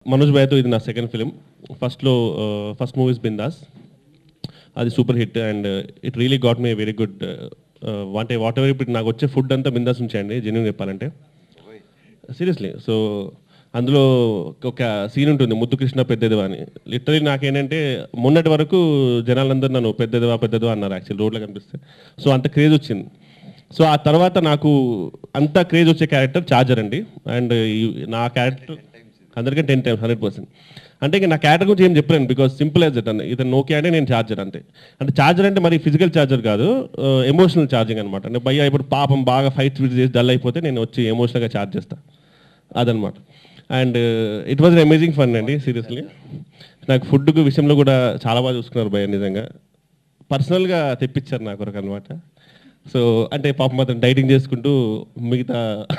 మనోజ్ భయ్యతో ఇది నా సెకండ్ ఫిలిం ఫస్ట్లో ఫస్ట్ మూవీస్ బిందాస్ అది super hit and it really got me very good అంటే వాట్ ఎవర్ ఇప్పుడు నాకు వచ్చే ఫుడ్ అంతా బిందాస్ ఉంచాయండి జెన్యున్ చెప్పాలంటే సీరియస్లీ సో అందులో ఒక సీన్ ఉంటుంది ముద్దు కృష్ణ పెద్దదివా అని లిటరలీ నాకేంటంటే మొన్నటి వరకు జనాలందరూ నన్ను పెద్దదివా పెద్దదివా అన్నారు యాక్చువల్ రోడ్లో కనిపిస్తే సో అంత క్రేజ్ వచ్చింది సో ఆ తర్వాత నాకు అంత క్రేజ్ వచ్చే క్యారెక్టర్ చార్జర్ అండి అండ్ నా క్యారెక్టర్ అందరికీ టెన్ టైమ్స్ హండ్రెడ్ పర్సెంట్ అంటే ఇంకా నా క్యారెక్టర్ గురించి ఏం చెప్పలేను బికాస్ సింపుల్ యాజ్ ఇట్ అన్న ఇతను నోకియా అంటే నేను చార్జర్ అంతే అంటే చార్జర్ అంటే మరి ఫిజికల్ చార్జర్ కాదు ఎమోషనల్ ఛార్జింగ్ అనమాట అంటే భయ్య ఇప్పుడు పాపం బాగా ఫైట్ ఫిట్ చేసి డల్ అయిపోతే నేను వచ్చి ఎమోషనల్గా ఛార్జ్ చేస్తాను అదనమాట and it was amazing fun అండి సీరియస్లీ నాకు ఫుడ్ విషయంలో కూడా చాలా బాగా చూసుకున్నారు భయ్య నిజంగా పర్సనల్గా తెప్పించారు నా కొరకు అనమాట సో అంటే పాపం మాత్రం డైటింగ్ చేసుకుంటూ మిగతా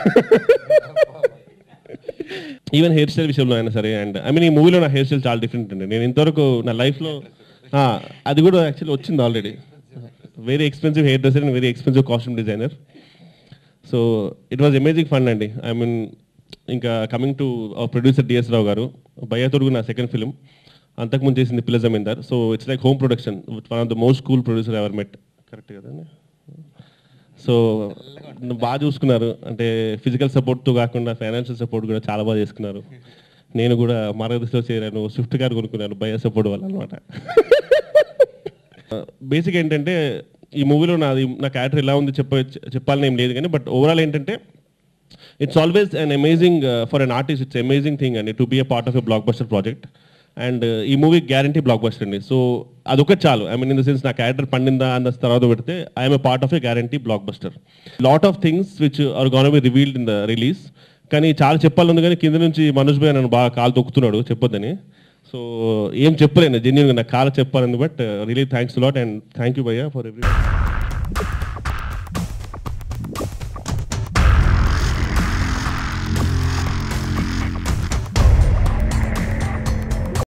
ఈవెన్ హెయిర్ స్టైల్ విషయంలో అయినా సరే అండ్ ఐ మీన్ ఈ మూవీలో నా హెయిర్ స్టైల్ చాలా డిఫరెంట్ అండి నేను ఇంతవరకు నా లైఫ్లో అది కూడా యాక్చువల్లీ వచ్చింది already very expensive hairdresser and very expensive costume designer so it was amazing fun అండి ఐ మీన్ ఇంకా coming to producer DS Rao garu భయ్యతోడు నా సెకండ్ ఫిలిం అంతకుముందు చేసింది Pilla Zamindar so it's like home production one of the most cool producer ever met correct కదండి so నన్ను బాగా చూసుకున్నారు అంటే ఫిజికల్ సపోర్ట్తో కాకుండా ఫైనాన్షియల్ సపోర్ట్ కూడా చాలా బాగా చేసుకున్నారు నేను కూడా మార్గదర్శిలో చేరాను స్విఫ్ట్ కార్ కొనుక్కున్నాను భయ సపోర్ట్ వల్ల అనమాట బేసిక్ ఏంటంటే ఈ మూవీలో నాది నా క్యారెక్టర్ ఎలా ఉంది చెప్ప చెప్పాలని ఏం లేదు కానీ బట్ ఓవరాల్ ఏంటంటే it's always an amazing for an artist it's amazing thing అండి to be a part of a blockbuster project and ఈ మూవీ గ్యారంటీ బ్లాక్ బస్టర్ అండి సో అదొకటి చాలు I mean in the sense నా character పండిందా అన్న తర్వాత పెడితే I'm a part of a guarantee blockbuster lot of things which are gonna be revealed in the release కానీ చాలా చెప్పాలని కానీ కింద నుంచి మనోజ్ భాయ్ నన్ను బాగా కాలు తొక్కుతున్నాడు చెప్పొద్దని సో ఏం చెప్పలేను జెన్యున్గా నాకు కాలు చెప్పాలని but really thanks lot and thank you భయ్యా ఫర్ ఎవ్రీ